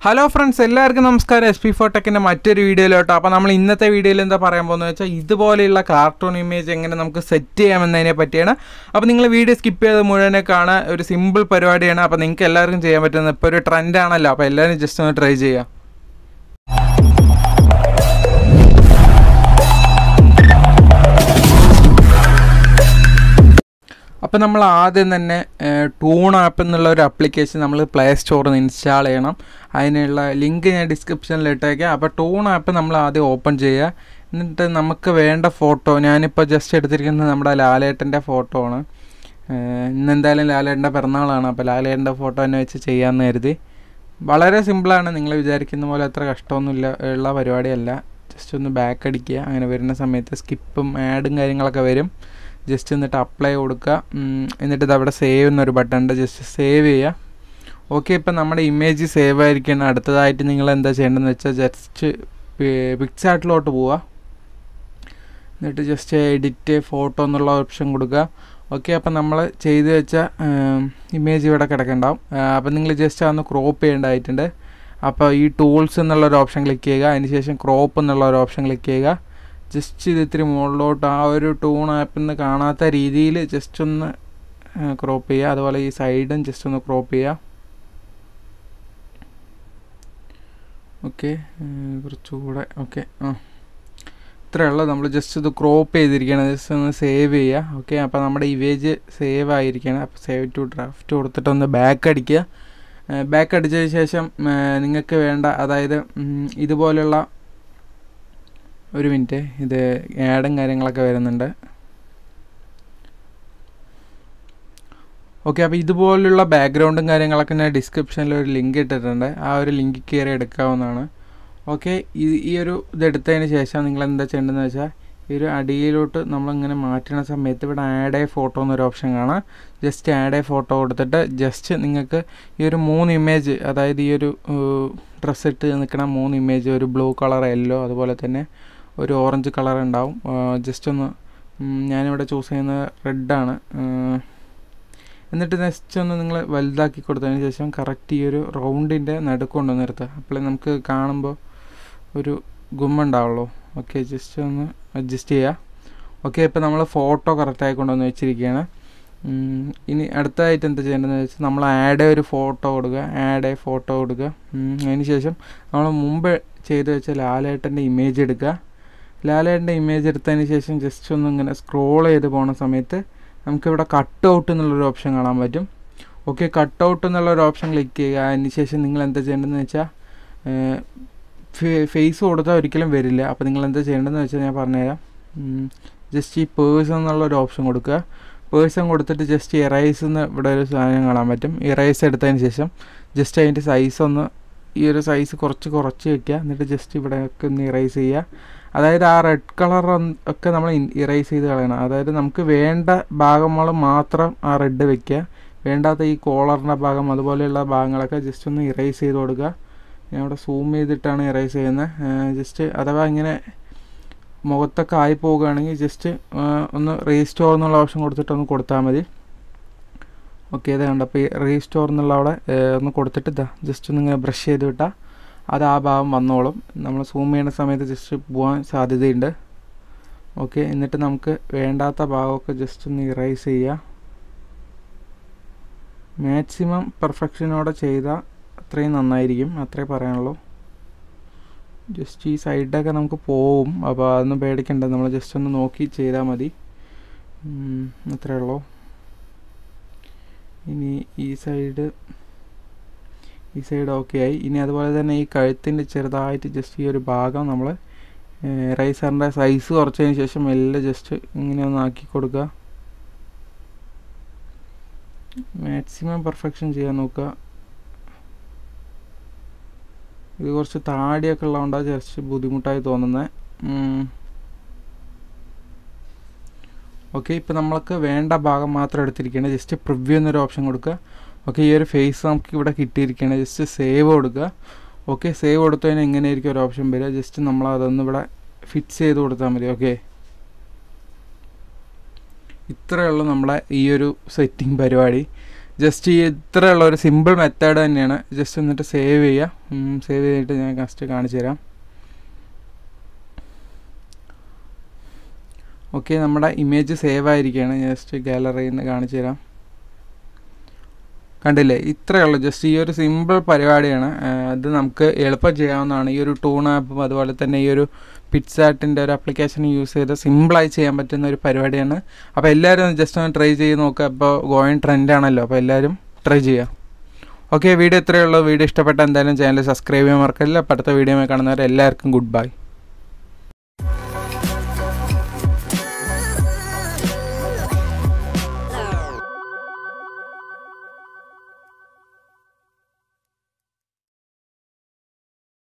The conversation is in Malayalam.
ഹലോ ഫ്രണ്ട്സ് എല്ലാവർക്കും നമസ്കാരം എസ് പി ഫോട്ടെക്കിൻ്റെ മറ്റൊരു വീഡിയോയിലോട്ടോ അപ്പോൾ നമ്മൾ ഇന്നത്തെ വീഡിയോയിൽ എന്താ പറയാൻ പോകുന്നത് വെച്ചാൽ ഇതുപോലെയുള്ള കാർട്ടൂൺ ഇമേജ് എങ്ങനെ നമുക്ക് സെറ്റ് ചെയ്യാമെന്നതിനെ പറ്റിയാണ് അപ്പോൾ നിങ്ങൾ വീഡിയോ സ്കിപ്പ് ചെയ്ത് മുഴുവനെ കാണാൻ ഒരു സിമ്പിൾ പരിപാടിയാണ് അപ്പോൾ നിങ്ങൾക്ക് എല്ലാവർക്കും ചെയ്യാൻ പറ്റുന്നത് ഇപ്പോൾ ഒരു ട്രെൻഡാണല്ലോ അപ്പോൾ എല്ലാവരും ജസ്റ്റ് ഒന്ന് ട്രൈ ചെയ്യാം അപ്പോൾ നമ്മൾ ആദ്യം തന്നെ ടൂൺ ആപ്പ് എന്നുള്ള ഒരു ആപ്ലിക്കേഷൻ നമ്മൾ പ്ലേ സ്റ്റോറിൽ നിന്ന് ഇൻസ്റ്റാൾ ചെയ്യണം അതിനുള്ള ലിങ്ക് ഞാൻ ഡിസ്ക്രിപ്ഷനിൽ ഇട്ടേക്കാം അപ്പോൾ ടൂൺ ആപ്പ് നമ്മൾ ആദ്യം ഓപ്പൺ ചെയ്യുക എന്നിട്ട് നമുക്ക് വേണ്ട ഫോട്ടോ ഞാനിപ്പോൾ ജസ്റ്റ് എടുത്തിരിക്കുന്നത് നമ്മുടെ ലാലേട്ടൻ്റെ ഫോട്ടോ ആണ് ഇന്നെന്തായാലും ലാലേട്ടൻ്റെ പിറന്നാളാണ് അപ്പോൾ ലാലേട്ടൻ്റെ ഫോട്ടോ തന്നെ വെച്ച് ചെയ്യാമെന്ന് കരുതി വളരെ സിമ്പിളാണ് നിങ്ങൾ വിചാരിക്കുന്ന പോലെ അത്ര കഷ്ടമൊന്നുമില്ല ഉള്ള പരിപാടിയല്ല ജസ്റ്റ് ഒന്ന് ബാക്ക് അടിക്കുക അങ്ങനെ വരുന്ന സമയത്ത് സ്കിപ്പും ആഡും കാര്യങ്ങളൊക്കെ വരും ജസ്റ്റ് എന്നിട്ട് അപ്ലൈ കൊടുക്കുക എന്നിട്ട് ഇത് അവിടെ സേവ് എന്നൊരു ബട്ടൺ ഉണ്ട് ജസ്റ്റ് സേവ് ചെയ്യുക ഓക്കെ ഇപ്പം നമ്മുടെ ഇമേജ് സേവ് ആയിരിക്കണം അടുത്തതായിട്ട് നിങ്ങൾ എന്താ ചെയ്യേണ്ടതെന്ന് വെച്ചാൽ ജസ്റ്റ് പിക്സാർട്ടിലോട്ട് പോവുക എന്നിട്ട് ജസ്റ്റ് എഡിറ്റ് ഫോട്ടോ എന്നുള്ള ഓപ്ഷൻ കൊടുക്കുക ഓക്കെ അപ്പം നമ്മൾ ചെയ്ത് വെച്ച ഇമേജ് ഇവിടെ കിടക്കുന്നുണ്ടാവും അപ്പം നിങ്ങൾ ജസ്റ്റ് അതൊന്ന് ക്രോപ്പ് ചെയ്യേണ്ടതായിട്ടുണ്ട് അപ്പോൾ ഈ ടൂൾസ് എന്നുള്ള ഒരു ഓപ്ഷൻ ക്ലിക്ക് ചെയ്യുക അതിനുശേഷം ക്രോപ്പ് എന്നുള്ള ഒരു ഓപ്ഷൻ ക്ലിക്ക് ചെയ്യുക ജസ്റ്റ് ഇത് ഇത്തിരി മുകളിലോട്ട് ആ ഒരു ടൂൺ ആപ്പിൽ നിന്ന് കാണാത്ത രീതിയിൽ ജസ്റ്റ് ഒന്ന് ക്രോപ്പ് ചെയ്യുക അതുപോലെ ഈ സൈഡും ജസ്റ്റ് ഒന്ന് ക്രോപ്പ് ചെയ്യുക ഓക്കെ കുറച്ചുകൂടെ ഓക്കെ ആ ഇത്രയേ ഉള്ളൂ നമ്മൾ ജസ്റ്റ് ഇത് ക്രോപ്പ് ചെയ്തിരിക്കണം ജസ്റ്റ് ഒന്ന് സേവ് ചെയ്യുക ഓക്കെ അപ്പോൾ നമ്മുടെ ഇമേജ് സേവ് ആയിരിക്കണം അപ്പോൾ സേവ് ടു ഡ്രാഫ്റ്റ് കൊടുത്തിട്ട് ഒന്ന് ബാക്ക് അടിക്കുക ബാക്ക് അടിച്ചതിന് ശേഷം നിങ്ങൾക്ക് വേണ്ട അതായത് ഇതുപോലുള്ള ഒരു മിനിറ്റ് ഇത് ആഡും കാര്യങ്ങളൊക്കെ വരുന്നുണ്ട് ഓക്കെ അപ്പോൾ ഇതുപോലുള്ള ബാക്ക്ഗ്രൗണ്ടും കാര്യങ്ങളൊക്കെ ഞാൻ ഡിസ്ക്രിപ്ഷനിൽ ഒരു ലിങ്ക് ഇട്ടിട്ടുണ്ട് ആ ഒരു ലിങ്ക് കയറി എടുക്കാവുന്നതാണ് ഓക്കെ ഈ ഈ ഒരു ഇതെടുത്തതിന് ശേഷം നിങ്ങൾ എന്താ ചെയ്യേണ്ടതെന്ന് വെച്ചാൽ ഈ ഒരു അടിയിലോട്ട് നമ്മളിങ്ങനെ മാറ്റുന്ന സമയത്ത് ഇവിടെ ആഡ് എ ഫോട്ടോ എന്നൊരു ഓപ്ഷൻ കാണാം ജസ്റ്റ് ആഡ് എ ഫോട്ടോ കൊടുത്തിട്ട് ജസ്റ്റ് നിങ്ങൾക്ക് ഈ ഒരു മൂന്ന് ഇമേജ് അതായത് ഈ ഒരു ഡ്രസ്സ് ഇട്ട് നിൽക്കുന്ന മൂന്ന് ഇമേജ് ഒരു ബ്ലൂ കളർ യെല്ലോ അതുപോലെ തന്നെ ഒരു ഓറഞ്ച് കളർ ഉണ്ടാവും ജസ്റ്റ് ഒന്ന് ഞാനിവിടെ ചൂസ് ചെയ്യുന്നത് റെഡാണ് എന്നിട്ട് ജസ്റ്റ് ഒന്ന് നിങ്ങൾ വലുതാക്കി കൊടുത്തതിന് ശേഷം കറക്റ്റ് ഈ ഒരു റൗണ്ടിൻ്റെ നടുക്ക് കൊണ്ട് നിർത്തുക അപ്പോൾ നമുക്ക് കാണുമ്പോൾ ഒരു ഗുമ്മുണ്ടാവുള്ളൂ ഓക്കെ ജസ്റ്റ് ഒന്ന് അഡ്ജസ്റ്റ് ചെയ്യുക ഓക്കെ ഇപ്പോൾ നമ്മൾ ഫോട്ടോ കറക്റ്റായി കൊണ്ടുവന്ന് വെച്ചിരിക്കുകയാണ് ഇനി അടുത്തതായിട്ട് എന്താ ചെയ്യേണ്ടതെന്ന് വെച്ചാൽ നമ്മൾ ആഡ് ഒരു ഫോട്ടോ കൊടുക്കുക ആഡ് എ ഫോട്ടോ കൊടുക്കുക അതിന് ശേഷം നമ്മൾ മുമ്പ് ചെയ്ത് വെച്ച ലാലേട്ടൻ്റെ ഇമേജ് എടുക്കുക ലാലേട്ടൻ്റെ ഇമേജ് എടുത്തതിന് ശേഷം ജസ്റ്റ് ഒന്ന് ഇങ്ങനെ സ്ക്രോൾ ചെയ്ത് പോകുന്ന സമയത്ത് നമുക്കിവിടെ കട്ട് ഔട്ട് എന്നുള്ളൊരു ഓപ്ഷൻ കാണാൻ പറ്റും ഓക്കെ കട്ട് ഔട്ട് എന്നുള്ളൊരു ഓപ്ഷൻ ക്ലിക്ക് ചെയ്യുക അതിന് ശേഷം നിങ്ങൾ എന്താ ചെയ്യേണ്ടതെന്ന് വെച്ചാൽ ഫേസ് കൊടുത്താൽ ഒരിക്കലും വരില്ല അപ്പോൾ നിങ്ങൾ എന്താ ചെയ്യേണ്ടതെന്ന് വെച്ചാൽ ഞാൻ പറഞ്ഞുതരാം ജസ്റ്റ് ഈ പേഴ്സൺ എന്നുള്ളൊരു ഓപ്ഷൻ കൊടുക്കുക പേഴ്സൺ കൊടുത്തിട്ട് ജസ്റ്റ് ഇറൈസ് എന്ന് ഇവിടെ ഒരു സാധനം കാണാൻ പറ്റും ഇറൈസ് എടുത്തതിന് ശേഷം ജസ്റ്റ് അതിൻ്റെ സൈസ് ഒന്ന് ഈ ഒരു സൈസ് കുറച്ച് കുറച്ച് വെക്കുക എന്നിട്ട് ജസ്റ്റ് ഇവിടെ ഒക്കെ ഒന്ന് ഇറൈസ് ചെയ്യുക അതായത് ആ റെഡ് കളർ ഒക്കെ നമ്മൾ ഇറൈസ് ചെയ്ത് കളയണം അതായത് നമുക്ക് വേണ്ട ഭാഗങ്ങൾ മാത്രം ആ റെഡ് വെക്കുക വേണ്ടാത്ത ഈ കോളറിൻ്റെ ഭാഗം അതുപോലെയുള്ള ഭാഗങ്ങളൊക്കെ ജസ്റ്റ് ഒന്ന് ഇറൈസ് ചെയ്ത് കൊടുക്കുക ഞാൻ ഇവിടെ സൂം ചെയ്തിട്ടാണ് ഇറൈസ് ചെയ്യുന്നത് ജസ്റ്റ് അഥവാ ഇങ്ങനെ മുഖത്തൊക്കെ ആയി പോവുകയാണെങ്കിൽ ജസ്റ്റ് ഒന്ന് റീസ്റ്റോർ എന്നുള്ള ഓപ്ഷൻ കൊടുത്തിട്ട് ഒന്ന് കൊടുത്താൽ മതി ഓക്കെ ഇത് കണ്ട അപ്പോൾ ഈ റീസ്റ്റോർ എന്നുള്ള അവിടെ ഒന്ന് കൊടുത്തിട്ട് ഇതാ ജസ്റ്റ് ഒന്ന് ഇങ്ങനെ ബ്രഷ് ചെയ്ത് വിട്ടാൽ അത് ആ ഭാഗം വന്നോളും നമ്മൾ സൂം ചെയ്യുന്ന സമയത്ത് ജസ്റ്റ് പോകാൻ സാധ്യതയുണ്ട് ഓക്കെ എന്നിട്ട് നമുക്ക് വേണ്ടാത്ത ഭാഗമൊക്കെ ജസ്റ്റ് ഒന്ന് ഇറൈസ് ചെയ്യുക മാക്സിമം പെർഫെക്ഷനോടെ ചെയ്താൽ അത്രയും നന്നായിരിക്കും അത്രേ പറയാനുള്ളൂ ജസ്റ്റ് ഈ സൈഡൊക്കെ നമുക്ക് പോവും അപ്പോൾ അതൊന്നും പേടിക്കണ്ട നമ്മൾ ജസ്റ്റ് ഒന്ന് നോക്കി ചെയ്താൽ മതി അത്രേ ഉള്ളൂ ഇനി ഈ സൈഡ് ഈ സൈഡ് ഓക്കെ ആയി ഇനി അതുപോലെ തന്നെ ഈ കഴുത്തിൻ്റെ ചെറുതായിട്ട് ജസ്റ്റ് ഈ ഒരു ഭാഗം നമ്മൾ റൈസറിൻ്റെ സൈസ് കുറച്ചതിന് ശേഷം എല്ലാം ജസ്റ്റ് ഇങ്ങനെ ഒന്ന് ആക്കി കൊടുക്കുക മാക്സിമം പെർഫെക്ഷൻ ചെയ്യാൻ നോക്കുക ഇത് കുറച്ച് താടിയൊക്കെ ഉള്ളതുകൊണ്ടാണ് ജസ്റ്റ് ബുദ്ധിമുട്ടായി തോന്നുന്നത് ഓക്കെ ഇപ്പോൾ നമ്മൾക്ക് വേണ്ട ഭാഗം മാത്രം എടുത്തിരിക്കുകയാണ് ജസ്റ്റ് പ്രിവ്യൂ എന്നൊരു ഓപ്ഷൻ കൊടുക്കുക ഓക്കെ ഈ ഒരു ഫേസ് നമുക്ക് ഇവിടെ കിട്ടിയിരിക്കുകയാണ് ജസ്റ്റ് സേവ് കൊടുക്കുക ഓക്കെ സേവ് കൊടുത്തതിന് എങ്ങനെയായിരിക്കും ഒരു ഓപ്ഷൻ വരിക ജസ്റ്റ് നമ്മൾ അതൊന്ന് ഇവിടെ ഫിക്സ് ചെയ്ത് കൊടുത്താൽ മതി ഓക്കെ ഇത്രയേ ഉള്ളൂ നമ്മളെ ഈ ഒരു സെറ്റിംഗ് പരിപാടി ജസ്റ്റ് ഈ ഇത്രയുള്ള ഒരു സിമ്പിൾ മെത്തേഡ് തന്നെയാണ് ജസ്റ്റ് എന്നിട്ട് സേവ് ചെയ്യുക സേവ് ചെയ്തിട്ട് ഞാൻ ഫസ്റ്റ് കാണിച്ചു തരാം ഓക്കെ നമ്മുടെ ഇമേജ് സേവ് ആയിരിക്കുകയാണ് ജസ്റ്റ് ഗാലറിയിൽ നിന്ന് കാണിച്ചു തരാം കണ്ടില്ലേ ഇത്രയേ ഉള്ളൂ ജസ്റ്റ് ഈ ഒരു സിമ്പിൾ പരിപാടിയാണ് അത് നമുക്ക് എളുപ്പം ചെയ്യാവുന്നതാണ് ഈ ഒരു ടൂൺ ആപ്പും അതുപോലെ തന്നെ ഈ ഒരു പിറ്റ്സാറ്റിൻ്റെ ഒരു ആപ്ലിക്കേഷൻ യൂസ് ചെയ്ത് സിമ്പിളായി ചെയ്യാൻ പറ്റുന്ന ഒരു പരിപാടിയാണ് അപ്പോൾ എല്ലാവരും ജസ്റ്റ് ഒന്ന് ട്രൈ ചെയ്ത് നോക്കുക അപ്പോൾ ഗോയിങ് ട്രെൻഡ് ആണല്ലോ അപ്പോൾ എല്ലാവരും ട്രൈ ചെയ്യുക ഓക്കെ വീഡിയോ ഇത്രയേ ഉള്ളൂ വീഡിയോ ഇഷ്ടപ്പെട്ട എന്തായാലും ചാനൽ സബ്സ്ക്രൈബ് ചെയ്യാൻ മറക്കില്ല അപ്പോൾ അടുത്ത വീഡിയോ കാണുന്നവരെ എല്ലാവർക്കും ഗുഡ് ബൈ